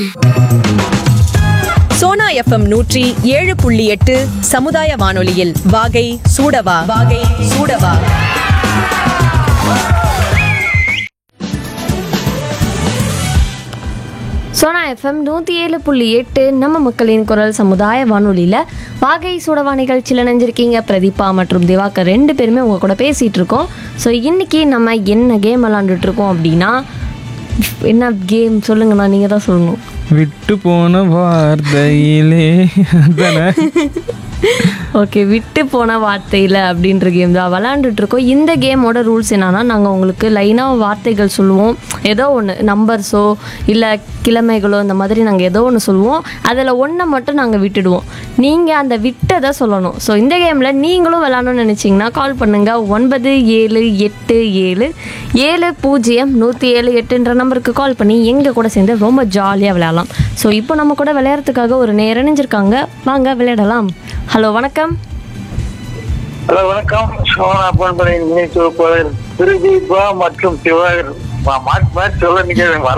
Sona FM நூற்றி ஏழு புள்ளி எட்டு சமுதாய வானொலியில் வாகை சூடவா வாகை சூடவா சோனா எஃப்எம் நூற்றி ஏழு புள்ளி எட்டு நம்ம மக்களின் குரல் சமுதாய வானொலியில் வாகை சூடவா நிகழ்ச்சியில் நினைஞ்சிருக்கீங்க பிரதீபா மற்றும் திவாகர் ரெண்டு பேருமே உங்கள் கூட பேசிகிட்டு இருக்கோம் ஸோ இன்றைக்கி நம்ம என்ன கேம் விளாண்டுட்டு இருக்கோம் அப்படின்னா என்ன கேம் சொல்லுங்கண்ணா நீங்கள் தான் சொல்லணும் விட்டு போன வார்த்தையிலே அதானே ஓகே விட்டு போன வார்த்தையில் அப்படின்ற கேம் தான் விளாண்டுட்டு இருக்கோம் இந்த கேமோட ரூல்ஸ் என்னன்னா நாங்கள் உங்களுக்கு லைனாக வார்த்தைகள் சொல்லுவோம் ஏதோ ஒன்று நம்பர்ஸோ இல்லை கிழமைகளோ இந்த மாதிரி நாங்கள் ஏதோ ஒன்று சொல்லுவோம் அதில் ஒன்றை மட்டும் நாங்கள் விட்டுடுவோம் நீங்கள் அந்த விட்டதை சொல்லணும் ஸோ இந்த கேமில் நீங்களும் விளாடணும்னு நினச்சிங்கன்னா கால் பண்ணுங்கள் ஒன்பது ஏழு எட்டு ஏழு ஏழு பூஜ்ஜியம் நூற்றி ஏழு எட்டுன்ற நம்பருக்கு கால் பண்ணி எங்கள் கூட சேர்ந்து ரொம்ப ஜாலியாக விளையாடலாம் ஸோ இப்போ நம்ம கூட விளையாடுறதுக்காக ஒரு நேரம் இணைஞ்சிருக்காங்க வாங்க விளையாடலாம் ஹலோ வணக்கம் ஹலோ வணக்கம் சோனா பண்பலை நினைத்து திரு தீபா மற்றும் சிவகர் மாற்றி மாற்றி சொல்ல நினைக்கிறேன் வர